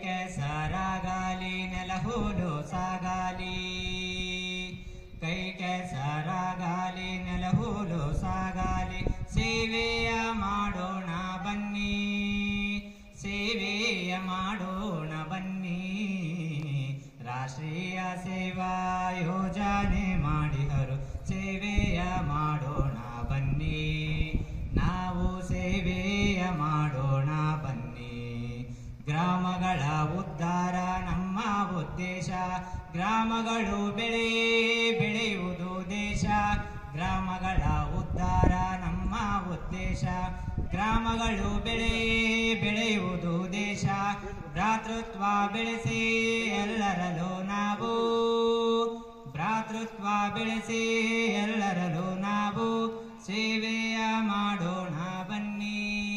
ಕೆಸರಾಗಲಿ ನೆಲಹೂಲು ಸಾಗಾಲಿ ಕೈ ಕೆಸರಾಗಲಿ ನೆಲಹೂಲು ಸಾಗಾಲಿ ಸೇವೆಯ ಮಾಡೋಣ ಬನ್ನಿ ಸೇವೆಯ ಮಾಡೋಣ ಬನ್ನಿ ರಾಷ್ಟ್ರೀಯ ಸೇವಾ ಯೋಜನೆ ಮಾಡಿದರು ಸೇವೆಯ ಮಾಡೋಣ ಬನ್ನಿ ನಾವು ಸೇವೆಯ ಮಾಡೋಣ ಬನ್ನಿ ಗ್ರಾಮಗಳ ಉದ್ಧಾರ ನಮ್ಮ ಉದ್ದೇಶ ಗ್ರಾಮಗಳು ಬೆಳೆ ಬೆಳೆಯುವುದು ದೇಶ ಗ್ರಾಮಗಳ ಉದ್ಧಾರ ನಮ್ಮ ಉದ್ದೇಶ ಗ್ರಾಮಗಳು ಬೆಳೆ ಬೆಳೆಯುವುದು ದೇಶ ಭ್ರಾತೃತ್ವ ಬೆಳೆಸಿ ಎಲ್ಲರಲ್ಲೂ ನಾವು ಭ್ರಾತೃತ್ವ ಬೆಳೆಸಿ ಎಲ್ಲರಲ್ಲೂ ನಾವು ಸೇವೆಯ ಮಾಡೋಣ ಬನ್ನಿ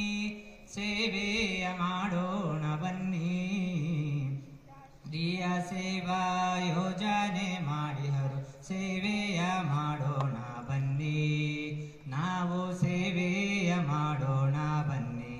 ಸೇವೆಯ ಮಾಡೋಣ ಬನ್ನಿ ಪ್ರಿಯ ಸೇವಾ ಯೋಜನೆ ಮಾಡಿದರು ಸೇವೆಯ ಮಾಡೋಣ ಬನ್ನಿ ನಾವು ಸೇವೆಯ ಮಾಡೋಣ ಬನ್ನಿ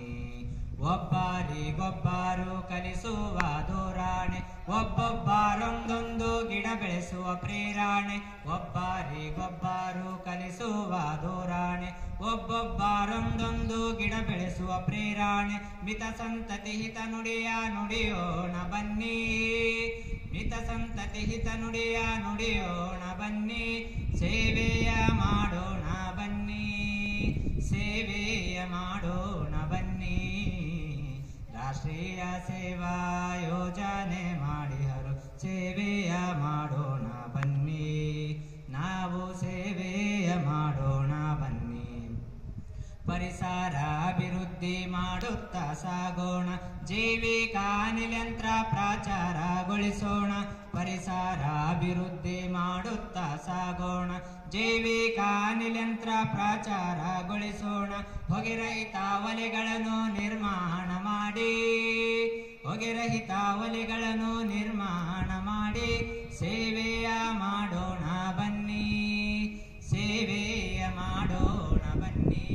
ಒಬ್ಬರಿಗೊಬ್ಬರು ಕಲಿಸುವ ಧೋರಣೆ ಒಬ್ಬೊಬ್ಬರೊಂದೊಂದು ಗಿಡ ಬೆಳೆಸುವ ಪ್ರೇರಣೆ ಒಬ್ಬರಿಗೊಬ್ಬರು ಕಲಿಸುವ ಧೋರಣೆ ಒಬ್ಬೊಬ್ಬರೊಂದೊಂದು ಗಿಡ ಬೆಳೆಸುವ ಪ್ರೇರಣೆ ಮಿತ ಸಂತತಿ ಹಿತ ನುಡಿಯ ನುಡಿಯೋಣ ಬನ್ನಿ ಮಿತ ಸಂತತಿ ಹಿತ ನುಡಿಯ ನುಡಿಯೋಣ ಬನ್ನಿ ಸೇವೆಯ ಮಾಡೋಣ ಬನ್ನಿ ಸೇವೆಯ ಮಾಡೋಣ ಬನ್ನಿ ರಾಷ್ಟ್ರೀಯ ಸೇವಾ ಯೋಜನೆ ಮಾಡಿದರು ಸೇವೆಯ ಮಾಡೋಣ ಬನ್ನಿ ನಾವು ಸೇವೆಯ ಮಾಡೋಣ ಬನ್ನಿ ಪರಿಸರ ಅಭಿವೃದ್ಧಿ ಮಾಡುತ್ತಾ ಸಾಗೋಣ ಜೈವಿಕ ಅನಿಲಂತ್ರ ಪ್ರಾಚಾರಗೊಳಿಸೋಣ ಪರಿಸರ ಅಭಿವೃದ್ಧಿ ಮಾಡುತ್ತಾ ಸಾಗೋಣ ಜೈವಿಕ ಅನಿಲಂತ್ರ ಪ್ರಾಚಾರಗೊಳಿಸೋಣ ಹೊಗೆರಹಿತ ಒಲೆಗಳನ್ನು ನಿರ್ಮಾಣ ಮಾಡಿ ಹೊಗೆರಹಿತ ಒಲೆಗಳನ್ನು ನಿರ್ಮಾಣ ಮಾಡಿ ಸೇವೆಯ ಮಾಡೋಣ ಬನ್ನಿ ಸೇವೆಯ ಮಾಡೋಣ ಬನ್ನಿ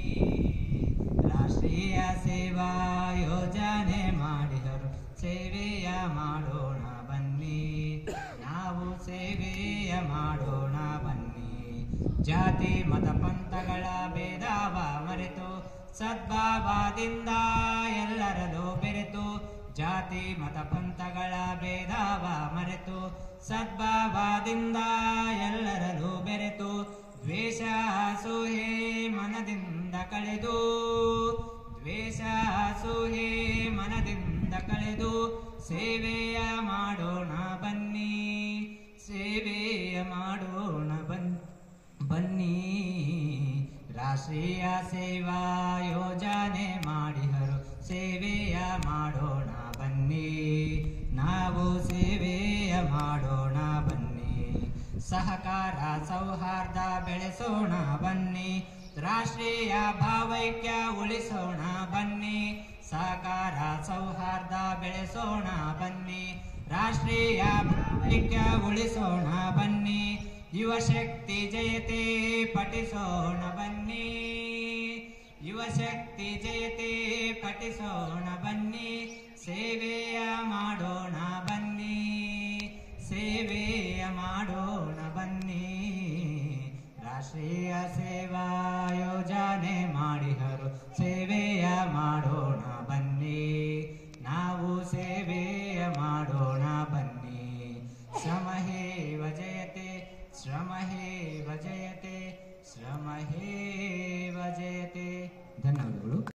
ರಾಷ್ಟ್ರೀಯ ಸೇವಾ ಯೋಜನೆ ಮಾಡಿದರು ಸೇವೆಯ ಮಾಡೋಣ ಬನ್ನಿ ನಾವು ಸೇವೆಯ ಮಾಡೋಣ ಬನ್ನಿ ಜಾತಿ ಮತ ಪಂಥಗಳ ಭೇದವ ಮರೆತು ಸದ್ಭಾವದಿಂದ ಎಲ್ಲರಲ್ಲೂ ಬೆರೆತು ಜಾತಿ ಮತ ಪಂಥಗಳ ಭೇದವ ಮರೆತು ಸದ್ಭಾವದಿಂದ ಎಲ್ಲರಲ್ಲೂ ಬೆರೆತು ದ್ವೇಷ ಅಸೂಹೆ ಮನದಿಂದ ಕಳೆದು ದ್ವೇಷ ಅಸೂಹೆ ಮನದಿಂದ ಕಳೆದು ಸೇವೆಯ ಮಾಡೋಣ ಬನ್ನಿ ಸೇವೆಯ ಮಾಡೋಣ ಬನ್ ಬನ್ನಿ ರಾಷ್ಟ್ರೀಯ ಸೇವಾ ಯೋಜನೆ ಮಾಡಿದರು ಸೇವೆಯ ಮಾಡೋಣ ಬನ್ನಿ ನಾವು ಸೇವೆಯ ಮಾಡೋಣ ಬನ್ನಿ ಸಹಕಾರ ಸೌಹಾರ್ದ ಬೆಳೆಸೋಣ ಬನ್ನಿ ರಾಷ್ಟ್ರೀಯ ಭಾವೈಕ್ಯ ಉಳಿಸೋಣ ಬನ್ನಿ ಸಹಕಾರ ಸೌಹಾರ್ದ ಬೆಳೆಸೋಣ ಬನ್ನಿ ರಾಷ್ಟ್ರೀಯ ಭಾವೈಕ್ಯ ಉಳಿಸೋಣ ಬನ್ನಿ ಯುವ ಶಕ್ತಿ ಜಯತೆ ಪಠಿಸೋಣ ಬನ್ನಿ ಯುವ ಶಕ್ತಿ ಜಯತೆ ಪಠಿಸೋಣ ಬನ್ನಿ ಸೇವೆಯ ಮಾಡೋಣ ಬನ್ನಿ ಸೇವೆಯ ಮಾಡೋಣ ಬನ್ನಿ ರಾಷ್ಟ್ರೀಯ ಸೇವಾ ಯೋಜನೆ ಮಾಡಿದರು ಸೇವೆಯ ಮಾಡೋಣ ಬನ್ನಿ ನಾವು ಸೇವೆಯ ಮಾಡೋಣ ಬನ್ನಿ ಶ್ರಮಹೇವ ಜಯತೆ ಶ್ರಮಹೇವ ಜಯತೆ ಶ್ರಮಹೇವ ಜಯತೆ ಧನ್ಯವಾದಗಳು